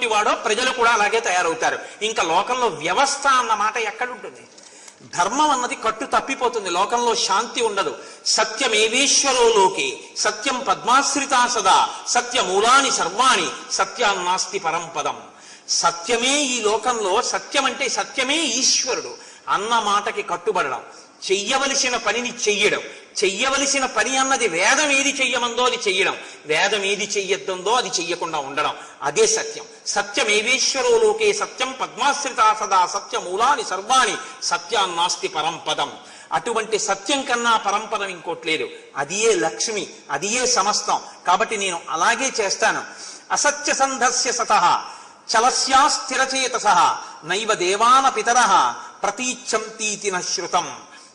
ఎటువంటి వాడో ప్రజలు కూడా అలాగే తయారవుతారు ఇంకా లోకంలో వ్యవస్థ అన్న మాట ఎక్కడుంటుంది ధర్మం అన్నది కట్టు తప్పిపోతుంది లోకంలో శాంతి ఉండదు సత్యమేవేశ్వరో లోకే సత్యం పద్మాశ్రితా సదా సత్యమూలాని సర్వాణి సత్యాన్నాస్తి పరంపదం సత్యమే ఈ లోకంలో సత్యం అంటే సత్యమే ఈశ్వరుడు అన్న మాటకి కట్టుబడడం చెయ్యవలసిన పనిని చెయ్యడం చెయ్యవలసిన పని అన్నది వేదం ఏది చెయ్యమందో అది చెయ్యడం వేదం ఏది చెయ్యొద్దందో అది చెయ్యకుండా ఉండడం అదే సత్యం సత్యమేవేశ్వరో లోకే సత్యం పద్మాశ్రితా సదా సత్యమూలాని సర్వాణి సత్యాన్నాస్తి పరంపదం అటువంటి సత్యం కన్నా పరంపదం ఇంకోటి లేదు అదియే లక్ష్మి అదియే సమస్తం కాబట్టి నేను అలాగే చేస్తాను అసత్య సంధస్య సత చలస్యా స్థిరచేతస నైవ దేవాన పితర ప్రతీచ్ఛంతీతి నశ్రుతం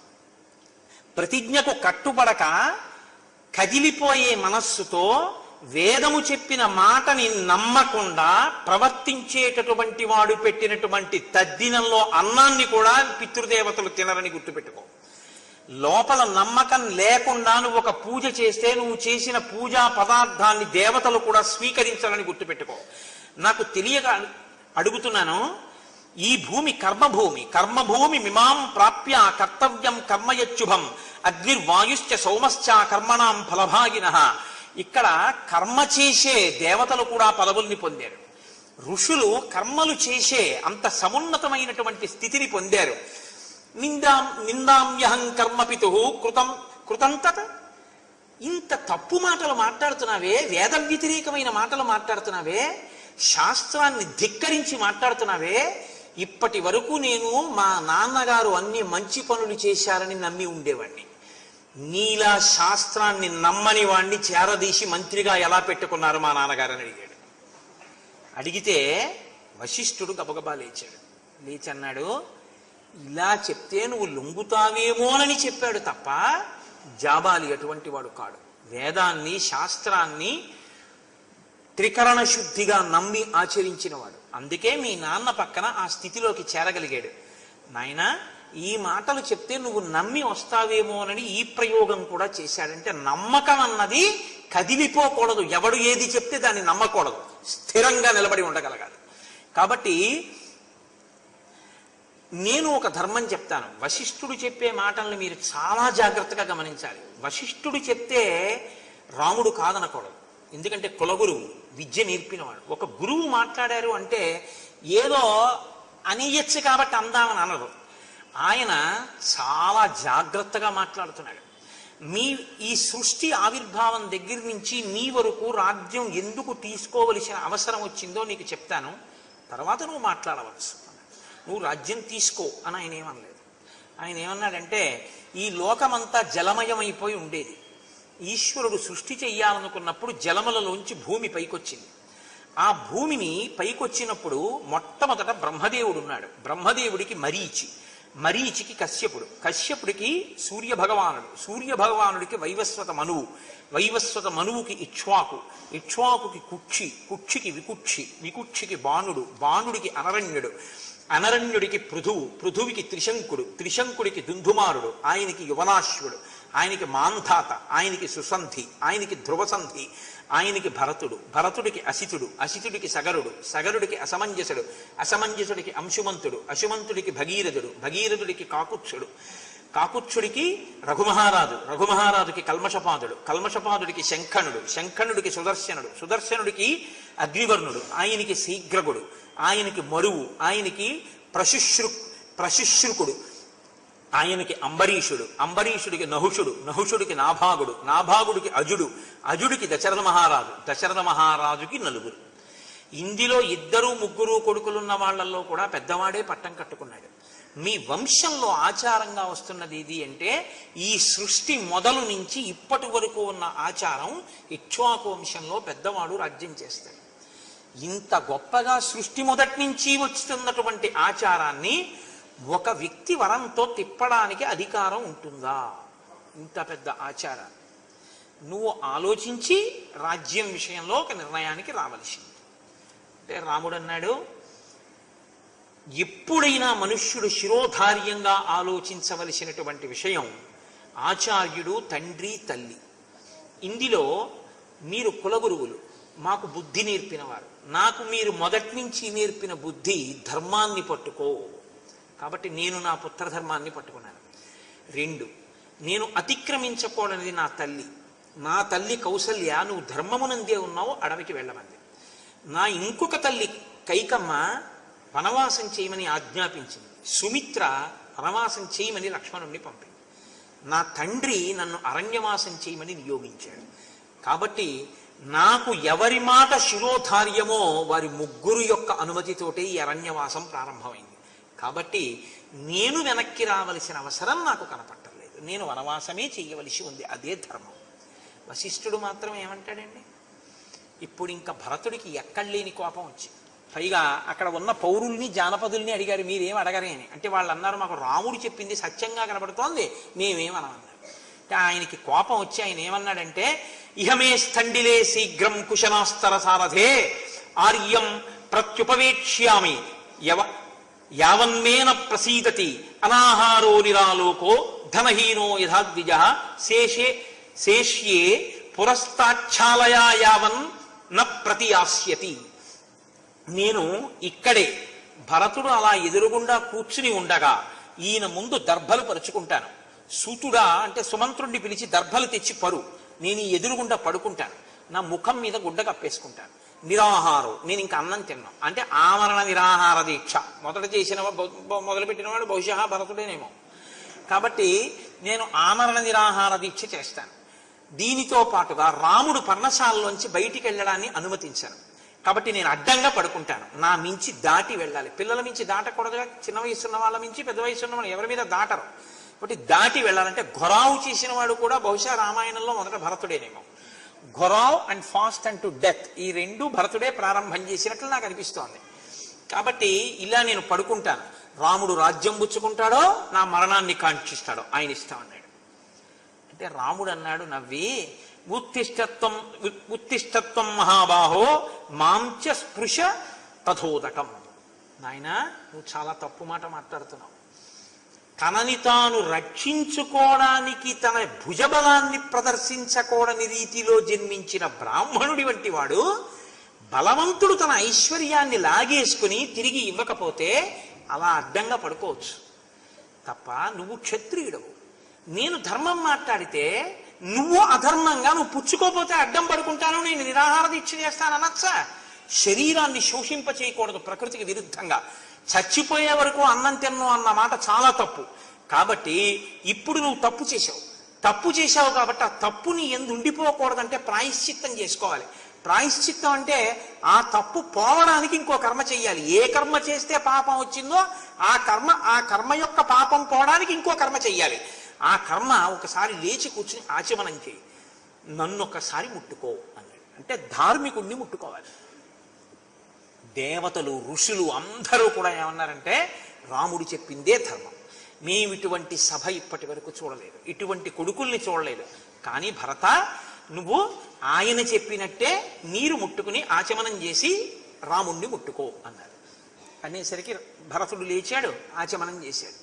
ప్రతిజ్ఞకు కట్టుబడక కదిలిపోయే మనస్సుతో వేదము చెప్పిన మాటని నమ్మకుండా ప్రవర్తించేటటువంటి వాడు పెట్టినటువంటి తద్దినంలో అన్నాన్ని కూడా పితృదేవతలు తినరని గుర్తుపెట్టుకో లోపల నమ్మకం లేకుండా నువ్వు ఒక పూజ చేస్తే నువ్వు చేసిన పూజా పదార్థాన్ని దేవతలు కూడా స్వీకరించాలని గుర్తుపెట్టుకో నాకు తెలియక అడుగుతున్నాను ఈ భూమి కర్మభూమి కర్మభూమి మిమాం ప్రాప్య కర్తవ్యం కర్మయచ్చుభం అగ్నిర్వాయుశ్చ సౌమశ్చ కర్మణాం ఫలభాగిన ఇక్కడ కర్మ చేసే దేవతలు కూడా పదవుల్ని పొందారు ఋషులు కర్మలు చేసే అంత సమున్నతమైనటువంటి స్థితిని పొందారు నిందాం నిందామ్యహం కర్మపితు కృతం కృతం తత్ ఇంత తప్పు మాటలు మాట్లాడుతున్నావే వేద వ్యతిరేకమైన మాటలు మాట్లాడుతున్నావే శాస్త్రాన్ని ధిక్కరించి మాట్లాడుతున్నావే ఇప్పటి వరకు నేను మా నాన్నగారు అన్ని మంచి పనులు చేశారని నమ్మి ఉండేవాడిని నీలా శాస్త్రాన్ని నమ్మని వాణ్ణి చేరదీసి మంత్రిగా ఎలా పెట్టుకున్నారు మా నాన్నగారని అడిగాడు అడిగితే వశిష్ఠుడు గబగబా లేచాడు లేచి అన్నాడు ఇలా చెప్తే నువ్వు లొంగుతావేమోనని చెప్పాడు తప్ప జాబాలి అటువంటి వాడు కాడు వేదాన్ని శాస్త్రాన్ని త్రికరణ శుద్ధిగా నమ్మి ఆచరించినవాడు అందుకే మీ నాన్న పక్కన ఆ స్థితిలోకి చేరగలిగాడు నాయన ఈ మాటలు చెప్తే నువ్వు నమ్మి వస్తావేమోనని ఈ ప్రయోగం కూడా చేశాడంటే నమ్మకం అన్నది కదిలిపోకూడదు ఎవడు ఏది చెప్తే దాన్ని నమ్మకూడదు స్థిరంగా నిలబడి ఉండగలగాలి కాబట్టి నేను ఒక ధర్మం చెప్తాను వశిష్ఠుడు చెప్పే మాటల్ని మీరు చాలా జాగ్రత్తగా గమనించాలి వశిష్ఠుడు చెప్తే రాముడు కాదనకూడదు ఎందుకంటే కులగురువు విద్య నేర్పినవాడు ఒక గురువు మాట్లాడారు అంటే ఏదో అనేయచ్చు కాబట్టి అందామని అనరు ఆయన చాలా జాగ్రత్తగా మాట్లాడుతున్నాడు మీ ఈ సృష్టి ఆవిర్భావం దగ్గర నుంచి మీ వరకు రాజ్యం ఎందుకు తీసుకోవలసిన అవసరం వచ్చిందో నీకు చెప్తాను తర్వాత నువ్వు మాట్లాడవచ్చు నువ్వు రాజ్యం తీసుకో అని ఆయన ఏమనలేదు ఆయన ఏమన్నాడంటే ఈ లోకమంతా జలమయమైపోయి ఉండేది ఈశ్వరుడు సృష్టి చెయ్యాలనుకున్నప్పుడు జలములలోంచి భూమి పైకొచ్చింది ఆ భూమిని పైకొచ్చినప్పుడు మొట్టమొదట బ్రహ్మదేవుడు ఉన్నాడు బ్రహ్మదేవుడికి మరీచి మరీచికి కశ్యపుడు కశ్యపుడికి సూర్య భగవానుడు సూర్య భగవానుడికి వైవస్వత మనువు వైవస్వత మనువుకి ఇక్ష్వాకు ఇక్ష్వాకుకి కుక్షి కుక్షికి వికుక్షి వికుక్షికి బాణుడు బాణుడికి అనరణ్యుడు అనరణ్యుడికి పృథువు పృథువికి త్రిశంకుడు త్రిశంకుడికి దుందుమారుడు ఆయనకి యువనాశ్వుడు ఆయనకి మాంధాత ఆయనకి సుసంధి ఆయనకి ధ్రువసంధి ఆయనకి భరతుడు భరతుడికి అసితుడు అసితుడికి సగరుడు సగరుడికి అసమంజసుడు అసమంజసుడికి అంశుమంతుడు అశుమంతుడికి భగీరథుడు భగీరథుడికి కాకుత్సుడు కాకుత్సుడికి రఘుమహారాజు రఘుమహారాజుకి కల్మషపాదుడు కల్మషపాదుడికి శంఖనుడు శంఖనుడికి సుదర్శనుడు సుదర్శనుడికి అగ్నివర్ణుడు ఆయనకి శీఘ్రగుడు ఆయనకి మరువు ఆయనకి ప్రశుశ్రు ప్రశుశ్రుకుడు ఆయనకి అంబరీషుడు అంబరీషుడికి నహుషుడు నహుషుడికి నాభాగుడు నాభాగుడికి అజుడు అజుడికి దశరథ మహారాజు దశరథ మహారాజుకి నలుగురు ఇందులో ఇద్దరు ముగ్గురు కొడుకులున్న వాళ్ళల్లో కూడా పెద్దవాడే పట్టం కట్టుకున్నాడు మీ వంశంలో ఆచారంగా వస్తున్నది ఇది అంటే ఈ సృష్టి మొదలు నుంచి ఇప్పటి వరకు ఉన్న ఆచారం ఇక్ష్వాకు వంశంలో పెద్దవాడు రాజ్యం చేస్తాడు ఇంత గొప్పగా సృష్టి మొదటి నుంచి వస్తున్నటువంటి ఆచారాన్ని ఒక వ్యక్తి వరంతో తిప్పడానికి అధికారం ఉంటుందా ఇంత పెద్ద ఆచారం నువ్వు ఆలోచించి రాజ్యం విషయంలో ఒక నిర్ణయానికి రావలసింది అంటే రాముడు అన్నాడు ఎప్పుడైనా మనుష్యుడు శిరోధార్యంగా ఆలోచించవలసినటువంటి విషయం ఆచార్యుడు తండ్రి తల్లి ఇందులో మీరు కులగురువులు మాకు బుద్ధి నేర్పినవారు నాకు మీరు మొదటి నుంచి నేర్పిన బుద్ధి ధర్మాన్ని పట్టుకో కాబట్టి నేను నా పుత్రధర్మాన్ని పట్టుకున్నాను రెండు నేను అతిక్రమించకూడనిది నా తల్లి నా తల్లి కౌసల్య నువ్వు ధర్మమునందే ఉన్నావు అడవికి వెళ్ళమంది నా ఇంకొక తల్లి కైకమ్మ వనవాసం చేయమని ఆజ్ఞాపించింది సుమిత్ర వనవాసం చేయమని లక్ష్మణుణ్ణి పంపింది నా తండ్రి నన్ను అరణ్యవాసం చేయమని నియోగించాడు కాబట్టి నాకు ఎవరి మాట శిరోధార్యమో వారి ముగ్గురు యొక్క అనుమతితోటే ఈ అరణ్యవాసం ప్రారంభమైంది కాబట్టి నేను వెనక్కి రావలసిన అవసరం నాకు కనపట్టలేదు నేను వనవాసమే చేయవలసి ఉంది అదే ధర్మం వశిష్ఠుడు మాత్రం ఏమంటాడండి ఇప్పుడు ఇంకా భరతుడికి ఎక్కడ లేని కోపం వచ్చింది పైగా అక్కడ ఉన్న పౌరుల్ని జానపదుల్ని అడిగారు మీరేం అడగరే అని అంటే వాళ్ళు అన్నారు మాకు రాముడు చెప్పింది సత్యంగా కనబడుతోంది మేమేమనమన్నారు అంటే ఆయనకి కోపం వచ్చి ఆయన ఏమన్నాడంటే ఇహమే స్థండిలే శీఘ్రం కుశనాస్తర సారథే ఆర్యం ప్రత్యుపవేక్ష్యామి యవ యావన్మేన ప్రసీదతి అనాహారో నిరాలోకో ధనహీనో యథాద్విజ శేషే శేష్యే పురస్తాచ్ఛాలయా యావన్ న ప్రతియాస్యతి నేను ఇక్కడే భరతుడు అలా ఎదురుగుండా కూర్చుని ఉండగా ఈయన ముందు దర్భలు పరుచుకుంటాను సూతుడా అంటే సుమంత్రుణ్ణి పిలిచి దర్భలు తెచ్చి పరు నేను ఈ ఎదురుగుండా పడుకుంటాను నా ముఖం మీద గుడ్డ కప్పేసుకుంటాను నిరాహారం నేను ఇంకా అన్నం తిన్నాను అంటే ఆమరణ నిరాహార దీక్ష మొదట చేసిన మొదలుపెట్టిన వాడు బహుశా భరతుడేనేమో కాబట్టి నేను ఆమరణ నిరాహార దీక్ష చేస్తాను దీనితో పాటుగా రాముడు పర్ణశాలలోంచి బయటికి వెళ్ళడాన్ని అనుమతించాను కాబట్టి నేను అడ్డంగా పడుకుంటాను నా మించి దాటి వెళ్ళాలి పిల్లల మించి దాటకూడదుగా చిన్న వయసు ఉన్న వాళ్ళ మించి పెద్ద వయసు ఉన్న వాళ్ళు ఎవరి మీద దాటరు కాబట్టి దాటి వెళ్ళాలంటే ఘొరావు చేసిన వాడు కూడా బహుశా రామాయణంలో మొదట భరతుడేనేమో gherao and fast unto death ఈ రెండు భరతుడే ప్రారంభం చేసినట్లు నాకు అనిపిస్తోంది కాబట్టి ఇలా నేను పడుకుంటాను రాముడు రాజ్యం పుచ్చుకుంటాడో నా మరణాన్ని కాంక్షిస్తాడో ఆయన ఇష్టం అన్నాడు అంటే రాముడు అన్నాడు నవ్వి ఉత్తిష్టత్వం ఉత్తిష్టత్వం మహాబాహో మాంచ స్పృశ తథోదకం నాయనా నువ్వు చాలా తప్పు మాట మాట్లాడుతున్నావు తనని తాను రక్షించుకోవడానికి తన భుజబలాన్ని ప్రదర్శించకూడని రీతిలో జన్మించిన బ్రాహ్మణుడి వంటి వాడు బలవంతుడు తన ఐశ్వర్యాన్ని లాగేసుకుని తిరిగి ఇవ్వకపోతే అలా అడ్డంగా పడుకోవచ్చు తప్ప నువ్వు క్షత్రియుడవు నేను ధర్మం మాట్లాడితే నువ్వు అధర్మంగా నువ్వు పుచ్చుకోపోతే అడ్డం పడుకుంటాను నేను నిరాహార దీక్ష చేస్తాను అనొచ్చా శరీరాన్ని శోషింప చేయకూడదు ప్రకృతికి విరుద్ధంగా చచ్చిపోయే వరకు అన్నం తిన్ను అన్న మాట చాలా తప్పు కాబట్టి ఇప్పుడు నువ్వు తప్పు చేసావు తప్పు చేశావు కాబట్టి ఆ తప్పుని ఎందు ఉండిపోకూడదంటే ప్రాయశ్చిత్తం చేసుకోవాలి ప్రాయశ్చిత్తం అంటే ఆ తప్పు పోవడానికి ఇంకో కర్మ చెయ్యాలి ఏ కర్మ చేస్తే పాపం వచ్చిందో ఆ కర్మ ఆ కర్మ యొక్క పాపం పోవడానికి ఇంకో కర్మ చెయ్యాలి ఆ కర్మ ఒకసారి లేచి కూర్చుని ఆచమనం చేయి నన్ను ఒకసారి ముట్టుకో అన్నాడు అంటే ధార్మికుణ్ణి ముట్టుకోవాలి దేవతలు ఋషులు అందరూ కూడా ఏమన్నారంటే రాముడు చెప్పిందే ధర్మం మేము ఇటువంటి సభ ఇప్పటి వరకు చూడలేదు ఇటువంటి కొడుకుల్ని చూడలేదు కానీ భరత నువ్వు ఆయన చెప్పినట్టే నీరు ముట్టుకుని ఆచమనం చేసి రాముణ్ణి ముట్టుకో అన్నారు అనేసరికి భరతుడు లేచాడు ఆచమనం చేశాడు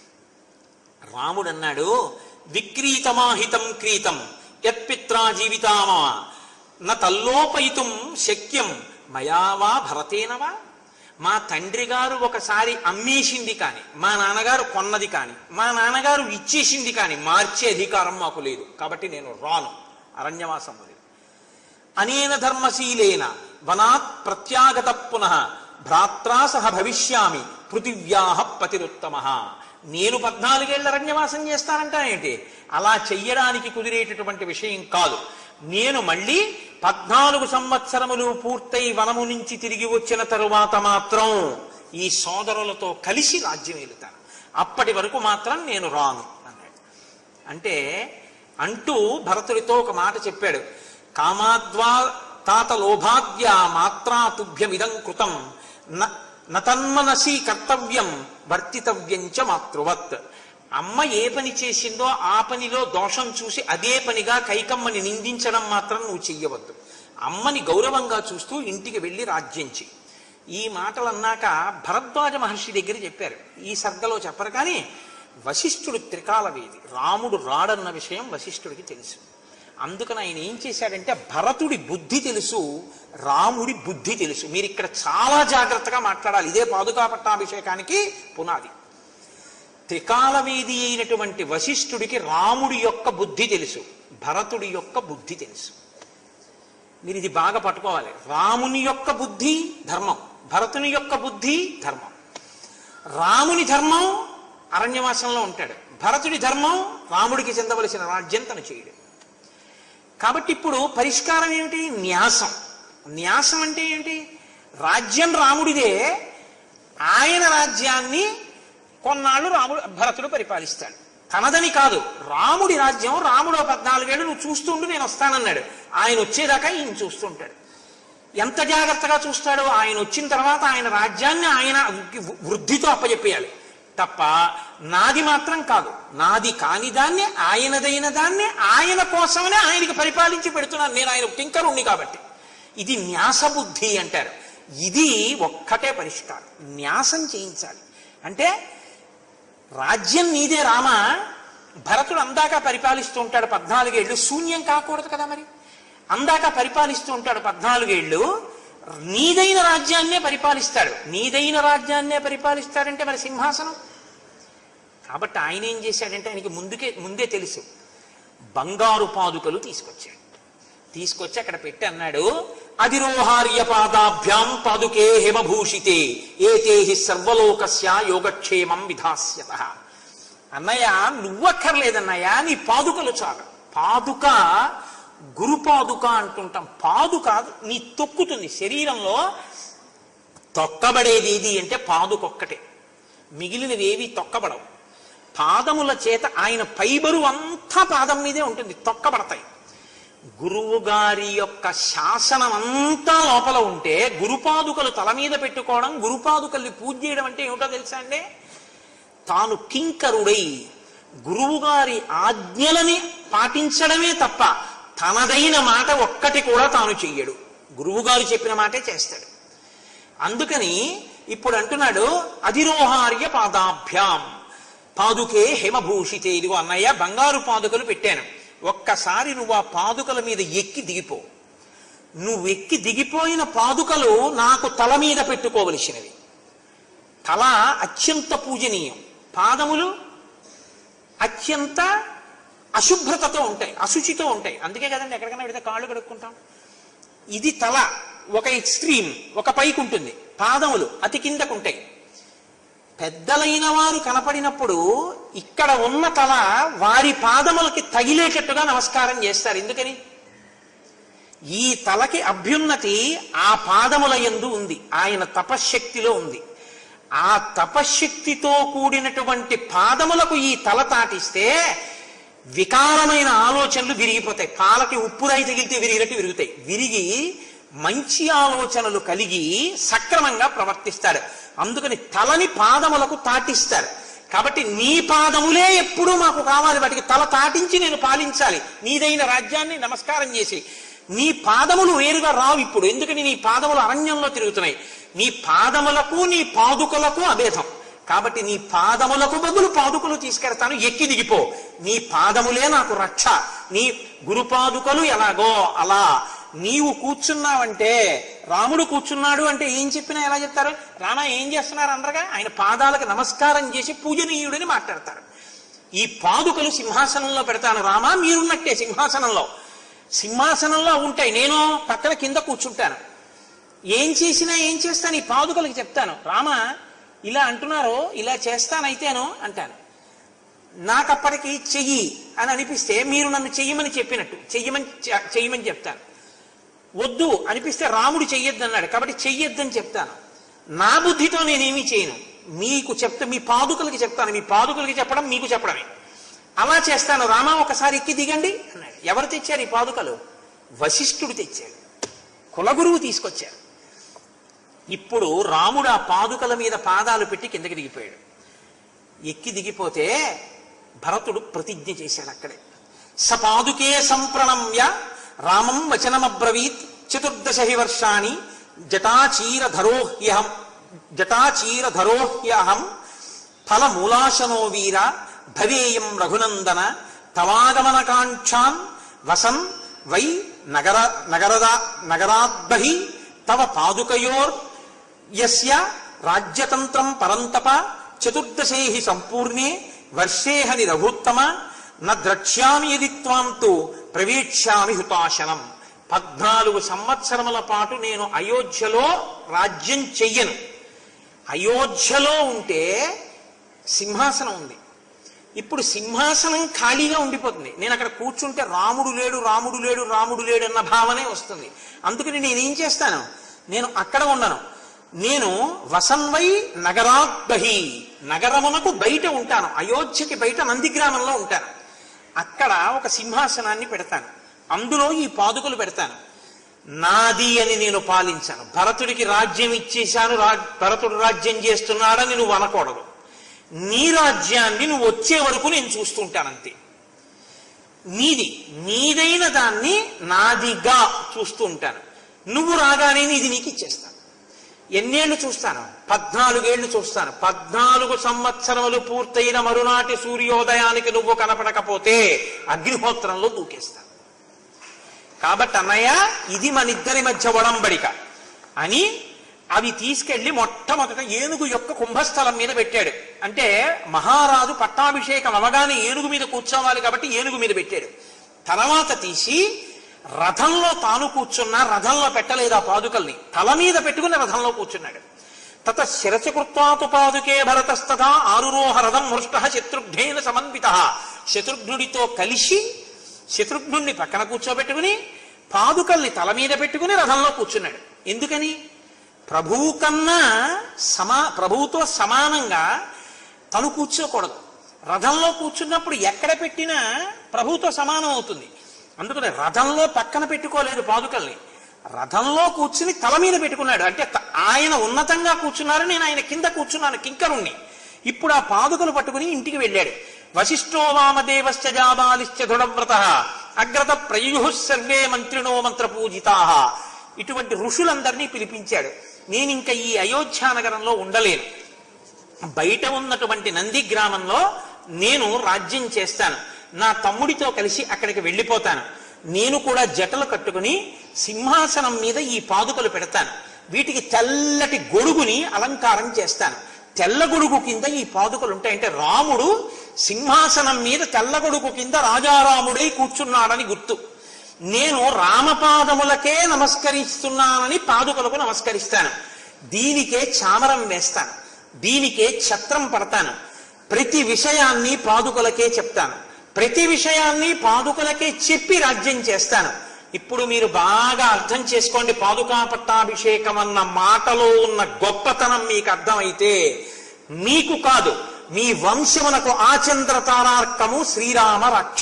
రాముడు అన్నాడు విక్రీతమాహితం క్రీతం యత్పిత్రా జీవితామా న తల్లోపయితం శక్యం మయావా భరతేనవా మా తండ్రి గారు ఒకసారి అమ్మేసింది కాని మా నాన్నగారు కొన్నది కాని మా నాన్నగారు ఇచ్చేసింది కాని మార్చే అధికారం మాకు లేదు కాబట్టి నేను రాను అరణ్యవాసం వదిలి అనేన ధర్మశీలేన వనాత్ ప్రత్యాగత పునః భ్రాత్రా సహ భవిష్యామి పృథివ్యాహ పతిరుత్తమ నేను పద్నాలుగేళ్ల అరణ్యవాసం చేస్తానంటానేంటి అలా చెయ్యడానికి కుదిరేటటువంటి విషయం కాదు నేను మళ్ళీ పద్నాలుగు సంవత్సరములు పూర్తయి వనము నుంచి తిరిగి వచ్చిన తరువాత మాత్రం ఈ సోదరులతో కలిసి రాజ్యం వెళుతాను అప్పటి వరకు మాత్రం నేను రాను అన్నాడు అంటే అంటూ భరతుడితో ఒక మాట చెప్పాడు కామాద్వా తాత లోభాద్య మాత్రా తుభ్యమిదం కృతం న- నతన్మనసి కర్తవ్యం వర్తితవ్యం చ మాతృవత్ అమ్మ ఏ పని చేసిందో ఆ పనిలో దోషం చూసి అదే పనిగా కైకమ్మని నిందించడం మాత్రం నువ్వు చెయ్యవద్దు అమ్మని గౌరవంగా చూస్తూ ఇంటికి వెళ్ళి రాజ్యం చెయ్యి ఈ మాటలు అన్నాక భరద్వాజ మహర్షి దగ్గర చెప్పారు ఈ సర్గలో చెప్పరు కానీ వశిష్ఠుడు త్రికాల వేది రాముడు రాడన్న విషయం వశిష్ఠుడికి తెలుసు అందుకని ఆయన ఏం చేశాడంటే భరతుడి బుద్ధి తెలుసు రాముడి బుద్ధి తెలుసు మీరు ఇక్కడ చాలా జాగ్రత్తగా మాట్లాడాలి ఇదే పాదుకా పట్టాభిషేకానికి పునాది త్రికాలవేది అయినటువంటి వశిష్ఠుడికి రాముడి యొక్క బుద్ధి తెలుసు భరతుడి యొక్క బుద్ధి తెలుసు మీరు ఇది బాగా పట్టుకోవాలి రాముని యొక్క బుద్ధి ధర్మం భరతుని యొక్క బుద్ధి ధర్మం రాముని ధర్మం అరణ్యవాసంలో ఉంటాడు భరతుడి ధర్మం రాముడికి చెందవలసిన రాజ్యం తను చేయడు కాబట్టి ఇప్పుడు పరిష్కారం ఏమిటి న్యాసం న్యాసం అంటే ఏమిటి రాజ్యం రాముడిదే ఆయన రాజ్యాన్ని కొన్నాళ్ళు రాముడు భరతుడు పరిపాలిస్తాడు తనదని కాదు రాముడి రాజ్యం రాముడు పద్నాలుగేళ్ళు నువ్వు చూస్తుండు నేను వస్తానన్నాడు ఆయన వచ్చేదాకా ఈయన చూస్తుంటాడు ఎంత జాగ్రత్తగా చూస్తాడో ఆయన వచ్చిన తర్వాత ఆయన రాజ్యాన్ని ఆయన వృద్ధితో అప్పచెప్పేయాలి తప్ప నాది మాత్రం కాదు నాది కాని దాన్ని ఆయనదైన దాన్ని ఆయన కోసమనే ఆయనకి పరిపాలించి పెడుతున్నాను నేను ఆయన కింకరుణ్ణి కాబట్టి ఇది న్యాస బుద్ధి అంటారు ఇది ఒక్కటే పరిష్కారం న్యాసం చేయించాలి అంటే రాజ్యం నీదే రామ భరతుడు అందాక పరిపాలిస్తూ ఉంటాడు పద్నాలుగేళ్ళు శూన్యం కాకూడదు కదా మరి అందాక పరిపాలిస్తూ ఉంటాడు పద్నాలుగేళ్ళు నీదైన రాజ్యాన్నే పరిపాలిస్తాడు నీదైన రాజ్యాన్నే పరిపాలిస్తాడంటే మరి సింహాసనం కాబట్టి ఆయన ఏం చేశాడంటే ఆయనకి ముందుకే ముందే తెలుసు బంగారు పాదుకలు తీసుకొచ్చాడు తీసుకొచ్చి అక్కడ పెట్టి అన్నాడు అధిరోహార్య పాదాభ్యాం పాదుకే హిమభూషితే ఏతే హి సర్వలోకస్య యోగక్షేమం విధాస్యత అన్నయ్య నువ్వక్కర్లేదన్నయ్య నీ పాదుకలు చాలు పాదుక గురు పాదుక అంటుంటాం పాదుక నీ తొక్కుతుంది శరీరంలో తొక్కబడేది ఏది అంటే పాదుకొక్కటే మిగిలినవి ఏవి తొక్కబడవు పాదముల చేత ఆయన పైబరు అంతా పాదం మీదే ఉంటుంది తొక్కబడతాయి గురువు గారి యొక్క శాసనం అంతా లోపల ఉంటే గురుపాదుకలు తల మీద పెట్టుకోవడం గురుపాదుకల్ని పూజ చేయడం అంటే ఏమిటో తెలుసా అండి తాను కింకరుడై గురువుగారి ఆజ్ఞలని పాటించడమే తప్ప తనదైన మాట ఒక్కటి కూడా తాను చెయ్యడు గురువుగారు చెప్పిన మాటే చేస్తాడు అందుకని ఇప్పుడు అంటున్నాడు అధిరోహార్య పాదాభ్యాం పాదుకే హిమభూషితే ఇదిగో అన్నయ్య బంగారు పాదుకలు పెట్టాను ఒక్కసారి నువ్వు ఆ పాదుకల మీద ఎక్కి దిగిపో నువ్వు ఎక్కి దిగిపోయిన పాదుకలు నాకు తల మీద పెట్టుకోవలసినవి తల అత్యంత పూజనీయం పాదములు అత్యంత అశుభ్రతతో ఉంటాయి అశుచితో ఉంటాయి అందుకే కదండి ఎక్కడికైనా పెడితే కాళ్ళు కడుక్కుంటాం ఇది తల ఒక ఎక్స్ట్రీమ్ ఒక పైకి ఉంటుంది పాదములు అతి కిందకు ఉంటాయి పెద్దలైన వారు కనపడినప్పుడు ఇక్కడ ఉన్న తల వారి పాదములకి తగిలేటట్టుగా నమస్కారం చేస్తారు ఎందుకని ఈ తలకి అభ్యున్నతి ఆ పాదముల యందు ఉంది ఆయన తపశ్శక్తిలో ఉంది ఆ తపశ్శక్తితో కూడినటువంటి పాదములకు ఈ తల తాటిస్తే వికారమైన ఆలోచనలు విరిగిపోతాయి పాలకి ఉప్పురాయి తగిలితే విరిగినట్టు విరుగుతాయి విరిగి మంచి ఆలోచనలు కలిగి సక్రమంగా ప్రవర్తిస్తాడు అందుకని తలని పాదములకు తాటిస్తారు కాబట్టి నీ పాదములే ఎప్పుడూ మాకు కావాలి వాటికి తల తాటించి నేను పాలించాలి నీదైన రాజ్యాన్ని నమస్కారం చేసి నీ పాదములు వేరుగా రావు ఇప్పుడు ఎందుకని నీ పాదములు అరణ్యంలో తిరుగుతున్నాయి నీ పాదములకు నీ పాదుకలకు అభేదం కాబట్టి నీ పాదములకు బదులు పాదుకలు తీసుకెడతాను ఎక్కి దిగిపో నీ పాదములే నాకు రక్ష నీ గురుపాదుకలు ఎలాగో అలా నీవు కూర్చున్నావంటే రాముడు కూర్చున్నాడు అంటే ఏం చెప్పినా ఎలా చెప్తారు రామ ఏం చేస్తున్నారు అందరగా ఆయన పాదాలకు నమస్కారం చేసి పూజనీయుడని మాట్లాడతారు ఈ పాదుకలు సింహాసనంలో పెడతాను రామా మీరున్నట్టే సింహాసనంలో సింహాసనంలో ఉంటాయి నేను పక్కన కింద కూర్చుంటాను ఏం చేసినా ఏం చేస్తాను ఈ పాదుకలకి చెప్తాను రామ ఇలా అంటున్నారో ఇలా చేస్తానైతేనో అంటాను నాకప్పటికి చెయ్యి అని అనిపిస్తే మీరు నన్ను చెయ్యమని చెప్పినట్టు చెయ్యమని చె- చెయ్యమని చెప్తాను వద్దు అనిపిస్తే రాముడు చెయ్యొద్దు అన్నాడు కాబట్టి చెయ్యొద్దని చెప్తాను నా బుద్ధితో నేనేమీ చేయను మీకు చెప్తే మీ పాదుకలకి చెప్తాను మీ పాదుకలకి చెప్పడం మీకు చెప్పడమే అలా చేస్తాను రామా ఒకసారి ఎక్కి దిగండి అన్నాడు ఎవరు తెచ్చారు ఈ పాదుకలు వశిష్ఠుడు తెచ్చాడు కులగురువు తీసుకొచ్చారు ఇప్పుడు రాముడు ఆ పాదుకల మీద పాదాలు పెట్టి కిందకి దిగిపోయాడు ఎక్కి దిగిపోతే భరతుడు ప్రతిజ్ఞ చేశాడు అక్కడే సపాదుకే సంప్రణమ్య రామం వచనమబ్రవీత్ చతుర్దశ హి వర్షాణి జటాచీరధరోహ్యహం జటాచీరధరోహ్యహం ఫలమూలాశనో వీర భవేయం రఘునందన తవాగమనకాంక్షాన్ వసన్ వై నగర నగరదా నగరాద్బహి తవ పాదుకయోర్ యస్య రాజ్యతంత్రం పరంతప చతుర్దశే సంపూర్ణే వర్షేహని రఘుత్తమ న ద్రక్ష్యామి యది త్వాం తు ప్రవేక్ష్యామి హుతాశనం పద్నాలుగు సంవత్సరముల పాటు నేను అయోధ్యలో రాజ్యం చెయ్యను అయోధ్యలో ఉంటే సింహాసనం ఉంది ఇప్పుడు సింహాసనం ఖాళీగా ఉండిపోతుంది నేను అక్కడ కూర్చుంటే రాముడు లేడు రాముడు లేడు రాముడు లేడు అన్న భావనే వస్తుంది అందుకని నేనేం చేస్తాను నేను అక్కడ ఉండను నేను వసన్వై నగరాద్బహి నగరమునకు బయట ఉంటాను అయోధ్యకి బయట నందిగ్రామంలో ఉంటాను అక్కడ ఒక సింహాసనాన్ని పెడతాను అందులో ఈ పాదుకలు పెడతాను నాది అని నేను పాలించాను భరతుడికి రాజ్యం ఇచ్చేశాను రా భరతుడు రాజ్యం చేస్తున్నాడని నువ్వు అనకూడదు నీ రాజ్యాన్ని నువ్వు వచ్చే వరకు నేను చూస్తుంటానంతే నీది నీదైన దాన్ని నాదిగా చూస్తూ ఉంటాను నువ్వు రాగానే ఇది నీకు ఇచ్చేస్తాను ఎన్నేళ్లు చూస్తాను పద్నాలుగేళ్లు చూస్తాను పద్నాలుగు సంవత్సరములు పూర్తయిన మరునాటి సూర్యోదయానికి నువ్వు కనపడకపోతే అగ్నిహోత్రంలో దూకేస్తాను కాబట్టి అన్నయ్య ఇది మన ఇద్దరి మధ్య ఒడంబడిక అని అవి తీసుకెళ్లి మొట్టమొదట ఏనుగు యొక్క కుంభస్థలం మీద పెట్టాడు అంటే మహారాజు పట్టాభిషేకం అవగానే ఏనుగు మీద కూర్చోవాలి కాబట్టి ఏనుగు మీద పెట్టాడు తర్వాత తీసి రథంలో తాను కూర్చున్న రథంలో పెట్టలేదు ఆ పాదుకల్ని తల మీద పెట్టుకుని రథంలో కూర్చున్నాడు తత శిరచకృత్వాతు పాదుకే భరతస్తథా ఆరురోహ రథం మృష్ట శత్రుఘ్నేన సమన్విత శత్రుఘ్నుడితో కలిసి శత్రుఘ్నుణ్ణి పక్కన కూర్చోబెట్టుకుని పాదుకల్ని తల మీద పెట్టుకుని రథంలో కూర్చున్నాడు ఎందుకని ప్రభువు కన్నా సమా ప్రభువుతో సమానంగా తను కూర్చోకూడదు రథంలో కూర్చున్నప్పుడు ఎక్కడ పెట్టినా ప్రభువుతో సమానం అవుతుంది అందుకని రథంలో పక్కన పెట్టుకోలేదు పాదుకల్ని రథంలో కూర్చుని తల మీద పెట్టుకున్నాడు అంటే త- ఆయన ఉన్నతంగా కూర్చున్నారు నేను ఆయన కింద కూర్చున్నాను కింకరుణ్ణి ఇప్పుడు ఆ పాదుకలు పట్టుకుని ఇంటికి వెళ్ళాడు వశిష్ఠో వామదేవశ్చ జాబాలిశ్చ దృఢవ్రత అగ్రత ప్రయు సర్వే మంత్రిణో మంత్ర పూజితా ఇటువంటి ఋషులందరినీ పిలిపించాడు నేను ఇంకా ఈ అయోధ్య నగరంలో ఉండలేను బయట ఉన్నటువంటి నంది గ్రామంలో నేను రాజ్యం చేస్తాను నా తమ్ముడితో కలిసి అక్కడికి వెళ్ళిపోతాను నేను కూడా జటలు కట్టుకుని సింహాసనం మీద ఈ పాదుకలు పెడతాను వీటికి తెల్లటి గొడుగుని అలంకారం చేస్తాను తెల్ల గొడుగు కింద ఈ పాదుకలు ఉంటాయి అంటే రాముడు సింహాసనం మీద తెల్ల గొడుగు కింద రాజారాముడై కూర్చున్నాడని గుర్తు నేను రామపాదములకే నమస్కరిస్తున్నానని పాదుకలకు నమస్కరిస్తాను దీనికే చామరం వేస్తాను దీనికే ఛత్రం పడతాను ప్రతి విషయాన్ని పాదుకలకే చెప్తాను ప్రతి విషయాన్ని పాదుకలకే చెప్పి రాజ్యం చేస్తాను ఇప్పుడు మీరు బాగా అర్థం చేసుకోండి పాదుకా పట్టాభిషేకం అన్న మాటలో ఉన్న గొప్పతనం మీకు అర్థమైతే మీకు కాదు మీ వంశమునకు ఆచంద్ర తారార్కము శ్రీరామ రక్ష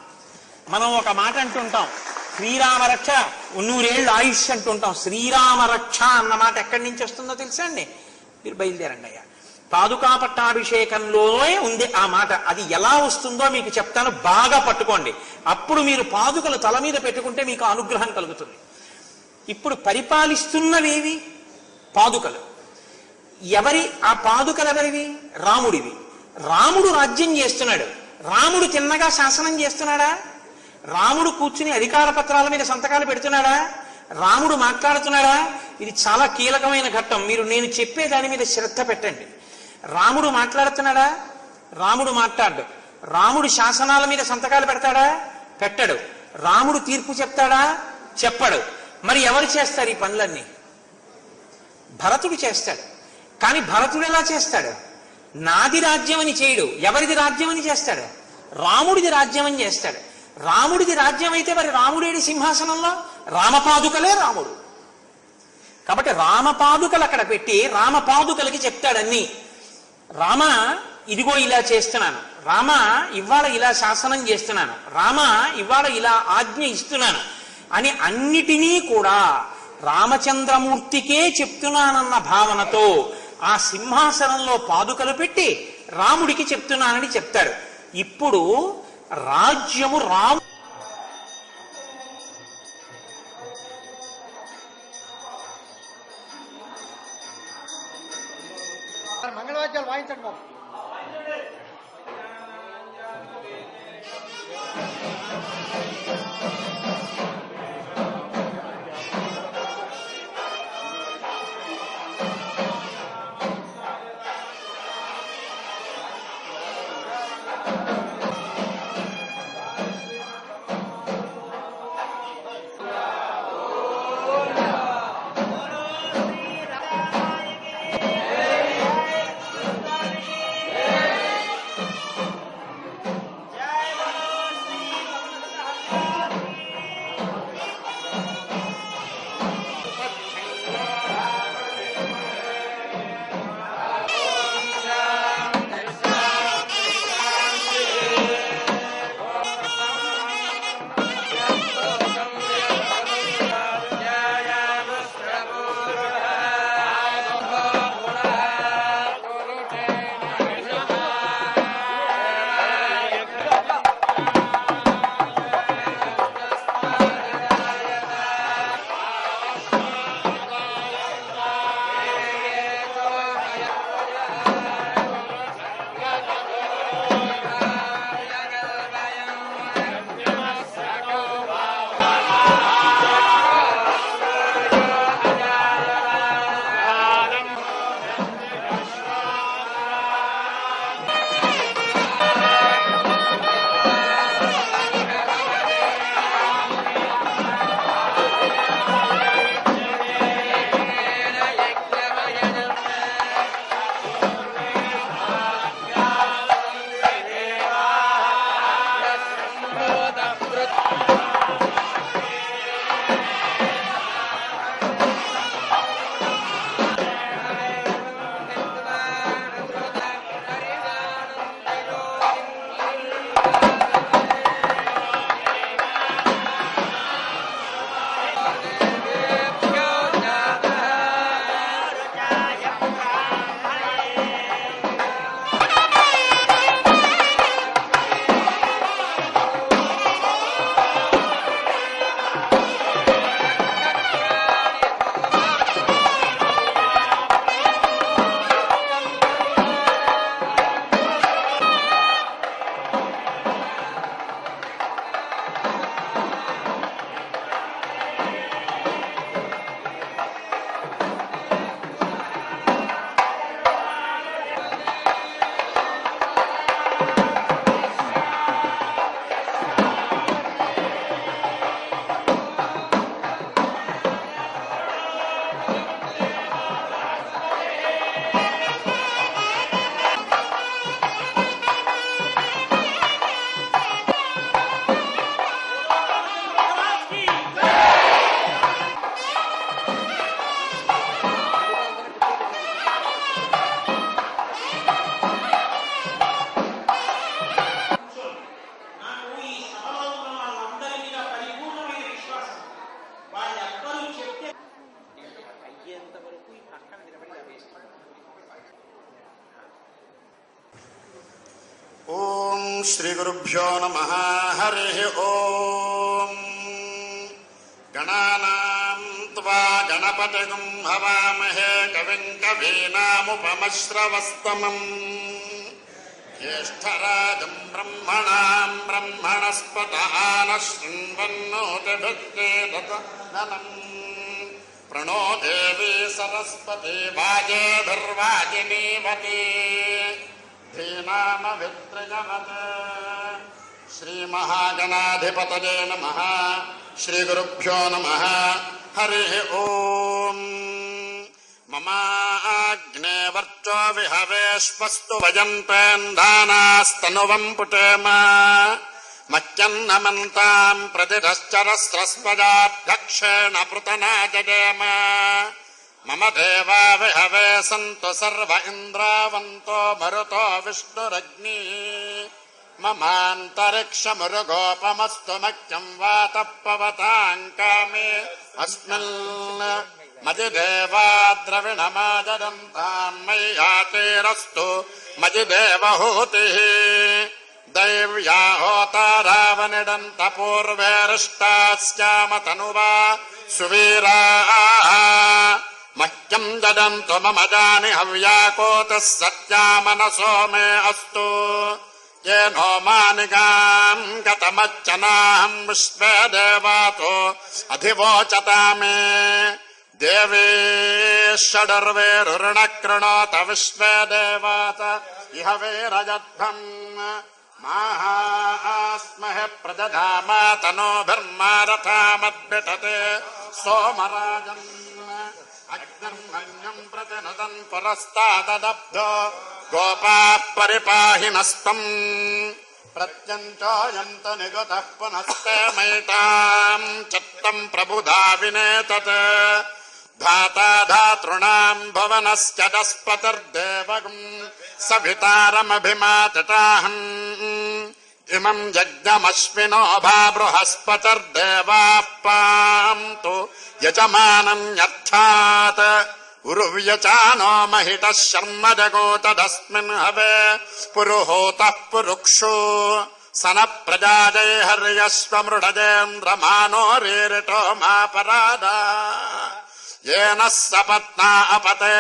మనం ఒక మాట అంటుంటాం శ్రీరామ రక్ష నూరేళ్ళు ఆయుష్ అంటుంటాం శ్రీరామ రక్ష అన్న మాట ఎక్కడి నుంచి వస్తుందో తెలుసా అండి మీరు బయలుదేరండి అయ్యా పాదుకా పట్టాభిషేకంలోనే ఉంది ఆ మాట అది ఎలా వస్తుందో మీకు చెప్తాను బాగా పట్టుకోండి అప్పుడు మీరు పాదుకలు తల మీద పెట్టుకుంటే మీకు అనుగ్రహం కలుగుతుంది ఇప్పుడు పరిపాలిస్తున్నవేవి పాదుకలు ఎవరి ఆ పాదుకలు ఎవరివి రాముడివి రాముడు రాజ్యం చేస్తున్నాడు రాముడు తిన్నగా శాసనం చేస్తున్నాడా రాముడు కూర్చుని అధికార పత్రాల మీద సంతకాలు పెడుతున్నాడా రాముడు మాట్లాడుతున్నాడా ఇది చాలా కీలకమైన ఘట్టం మీరు నేను చెప్పే దాని మీద శ్రద్ధ పెట్టండి రాముడు మాట్లాడుతున్నాడా రాముడు మాట్లాడు రాముడు శాసనాల మీద సంతకాలు పెడతాడా పెట్టడు రాముడు తీర్పు చెప్తాడా చెప్పడు మరి ఎవరు చేస్తారు ఈ పనులన్నీ భరతుడు చేస్తాడు కానీ భరతుడు ఎలా చేస్తాడు నాది రాజ్యం అని చేయడు ఎవరిది రాజ్యం అని చేస్తాడు రాముడిది రాజ్యం అని చేస్తాడు రాముడిది రాజ్యం అయితే మరి రాముడేడి సింహాసనంలో రామపాదుకలే రాముడు కాబట్టి రామపాదుకలు అక్కడ పెట్టి రామపాదుకలకి చెప్తాడన్నీ రామ ఇదిగో ఇలా చేస్తున్నాను రామ ఇవాళ ఇలా శాసనం చేస్తున్నాను రామ ఇవాళ ఇలా ఆజ్ఞ ఇస్తున్నాను అని అన్నిటినీ కూడా రామచంద్రమూర్తికే చెప్తున్నానన్న భావనతో ఆ సింహాసనంలో పాదుకలు పెట్టి రాముడికి చెప్తున్నానని చెప్తాడు ఇప్పుడు రాజ్యము రాము మంగళవాద్యాలు వాయించండి బాబు ఆ శ్రీగురుభ్యో నమ హరి ఓం గణానాం త్వా గణపతిగుం హవామహే కవిం కవీనాముపమశ్రవస్తమం జ్యేష్ఠరాజం బ్రహ్మణాం బ్రహ్మణస్పత ఆనశృण्वन्नोतिभिक्तेदतनम् प्रणो देवी सरस्वती वाजेभिर्वाजिनीवती धीनामभित्रजवत् श्रीमहागणाधिपतये नमः श्रीगुरुभ्यो नमः हरिः ओम् ममाग्ने वर्चो विहवेश्वस्तु वयन्तेन्धानास्तनुवम् पुटेम मह्यन्नमन्ताम् प्रतिरश्चरस्रस्पदाभ्यक्षेण पृतना जगेम मम देवा विहवे सन्तु सर्व इन्द्रावन्तो मरुतो विष्णुरग्नि ममान्तरिक्षमुरुगोपमस्तु मह्यम् वातः पवताम् कामे अस्मिन् मजिदेवा द्रविणमाजरन्ताम् मय्यातेरस्तु मजिदेवहूतिः दैव्या होतारावनिडन्त पूर्वेरिष्टास्याम तनुवा सुवीराः मह्यम् ददन्तु मम जानि हव्याकोतः सत्यामनसो मे अस्तु येनो मानिकाम् गतमच्चनाहम् विश्वे देवातो अधिवोचता मे देवी षडर्वेरुण कृणोत विश्वे देवात इह वीरजध्वम् माहास्महे प्रदधामा तनोभिर्मारथामद्भिषते सोमराजन् अग्निर्मन्यम् प्रतिनुदन् पुरस्तादब्धो गोपाः परिपाहि नस्तम् प्रत्यञ्चायन्त निगतः पुनस्ते मैताम् चित्तम् प्रबुधा विनेतत् धाता धातॄणाम् भुवनस्य दस्पतिर्देवगम् सभितारमभिमातताहम् इमम् यज्ञमश्विनो भा बृहस्पतिर्देवाः पान्तु यजमानन्यर्थात् उरुव्यचानो महितः शर्म जगोतदस्मिन् हवे पुरुहूतः पुरुक्षु सन प्रजाजय हर्यश्वमृढजेन्द्रमानो रेरितो मापरादा येन सपत्ना अपते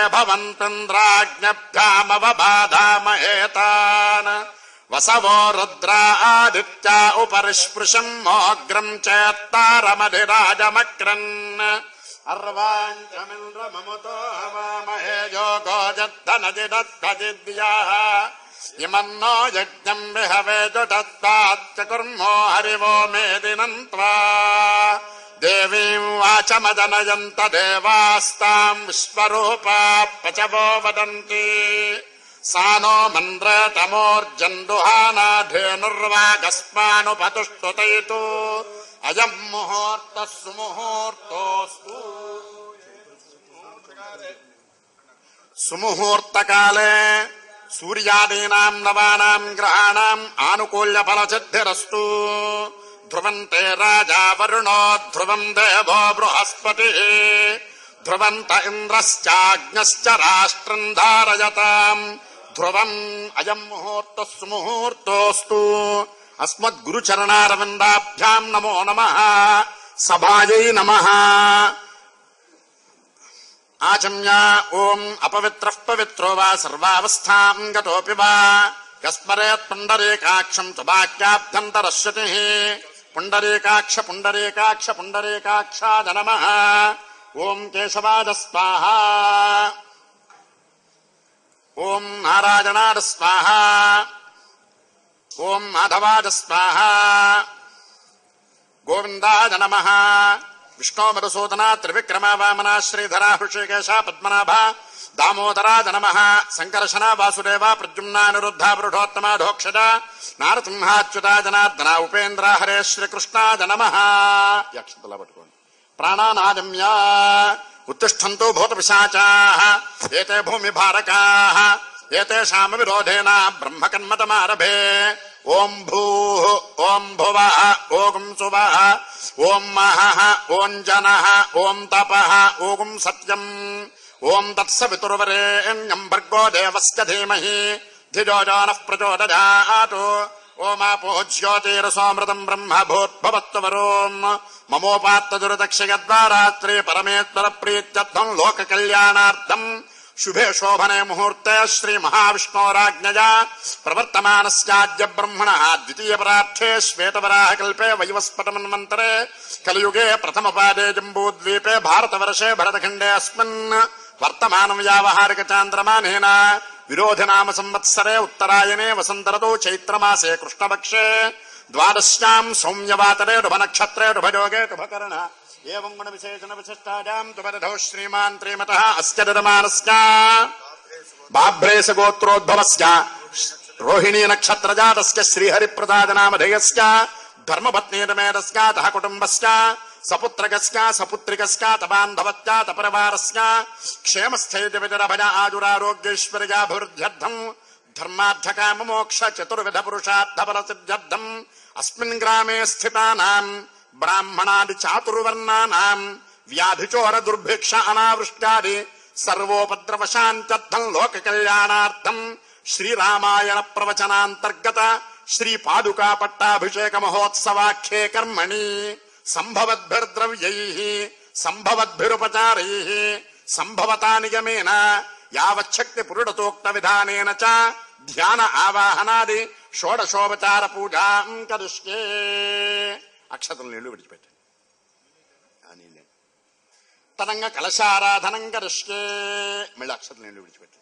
भवन्तीन्द्राज्ञभ्यामवबाधामहेतान् वसवो रुद्रा आदित्या उपरिस्पृशम् मोऽग्रम् चेत्तारमधिराजमक्रन् अर्वाञ्चमिन्द्रममुतो हवामहे योगो जद्धनजिदद्धजिद्याः इमन्नो यज्ञम् विहवे जुटत्वाच्च कुर्मो हरिवो मेदिनम् त्वा देवीम् वाचमदनयन्त देवास्ताम् विश्वरूपा पचवो वदन्ति सा नो मन्द्रतमोर्जन्दुहानाधेनुर्वागस्मानुपतुष्टुतैतु अयम् मुहूर्तः सुमुहूर्तोऽस्तु సుముహూర్తకాలే సూర్యాదీనాం నవానాం గ్రహాణాం ఆనుకూల్య ఫలసిద్ధిరస్తు ధ్రువంతే రాజా వరుణో ధ్రువం దేవో బృహస్పతి ధ్రువంత ఇంద్రశ్చాగ్ఞశ్చ రాష్ట్రం ధారయతాం ధ్రువం అయం ముహూర్త సుముహూర్తోస్తు అస్మద్గురుచరణారవిందాభ్యాం నమో నమ సభాయై నమః ఆచమ్య ఓం అపవిత్ర పవిత్రో వా సర్వావస్థాం గతోపి వా కస్మరేత్ పుండరీకాక్షం తుబాక్యాభ్యంతరశ్యతి పుండరీకాక్ష పుండరీకాక్ష పుండరీకాక్షాయ నమ ఓం కేశవాద స్వాహ ఓం నారాయణాద స్వాహ ఓం మాధవాద స్వాహ గోవిందాయ నమ విష్ణో మధుసూదన త్రివిక్రమ వామన శ్రీధర హృషికేశ పద్మనాభ దామోదరాజ నమ సంకర్షణ వాసుదేవ ప్రద్యుమ్న నిరుద్ధ పురుషోత్తమ ధోక్షజ నారసింహాచ్యుత జనార్దన ఉపేంద్ర హరే శ్రీకృష్ణాజ నమ యక్షతలా పట్టుకోండి ప్రాణానాదమ్య ఉత్తిష్టంతో భూత పిశాచా ఏతే భూమి భారకా ఏతేషామ విరోధేన బ్రహ్మకన్మతమారభే ఓం భూ ఓం భువ ఓం శువ ఓం మహ ఓం జన ఓం తప ఓం సత్యం ఓం తత్సవితుర్వరేణ్యం భర్గో దేవస్య ధీమహి ధిజో జాన ప్రచోదయాతు ఓమాపో జ్యోతిరసోమృతం బ్రహ్మ భూద్భవత్వరోం మమోపాత్తదురదక్షయద్వారాత్రి పరమేశ్వర ప్రీత్యర్థం లోక కళ్యాణార్థం శుభే శోభనే ముహూర్తే శ్రీ మహావిష్ణోరాజ్ఞయా ప్రవర్తమానస్యాద్య బ్రహ్మణ ద్వితీయ పరార్థే శ్వేతవరాహ కల్పే వైవస్పటమన్వంతరే కలియుగే ప్రథమ పాదే జంబూద్వీపే భారతవర్షే భరతఖండే అస్మిన్ వర్తమానం వ్యావహారిక చాంద్రమానేన విరోధినామ సంవత్సరే ఉత్తరాయణే వసంతరతో చైత్రమాసే కృష్ణపక్షే ద్వాదశ్యాం సౌమ్యవాతరే రుభనక్షత్రే రుభయోగే రుభకరణ ఏవం గుణ విశేషణ విశిష్టాయాం తుపరిధౌ శ్రీమాన్ త్రీమత అస్య దదమానస్య బాభ్రేశ గోత్రోద్భవస్య రోహిణీ నక్షత్రజాతస్య శ్రీహరిప్రసాద నామధేయస్య ధర్మపత్నీరమేధస్య తహ కుటుంబస్య సపుత్రకస్య సపుత్రికస్య తబాంధవత్య తపరివారస్య క్షేమస్థైర్య విజరభజ ఆజురారోగ్యైశ్వర్యాభివృద్ధ్యర్థం ధర్మార్థకామ మోక్ష చతుర్విధ పురుషార్థ ఫల సిద్ధ్యర్థం అస్మిన్ గ్రామే స్థితానాం బ్రాహ్మణాది చాతుర్వర్ణానాం వ్యాధిచోర దుర్భిక్ష అనావృష్టాది సర్వోపద్రవశాంత్యర్థం లోక కళ్యాణార్థం శ్రీరామాయణ ప్రవచనాంతర్గత శ్రీ పాదుకా పట్టాభిషేక మహోత్సవాఖ్యే కర్మణి సంభవద్భిర్ద్రవ్యై సంభవద్భిరుపచారై సంభవతా నిగమేన యావచ్చక్తి పురుడతోక్త విధానేన చ ధ్యాన ఆవాహనాది షోడశోపచార పూజాం కరిష్కే అక్షతలు నీళ్లు విడిచిపెట్టండి ఆ నీళ్ళే తరంగ కలశారాధనం కరిష్కే మళ్ళీ అక్షతలు నీళ్లు విడిచిపెట్టండి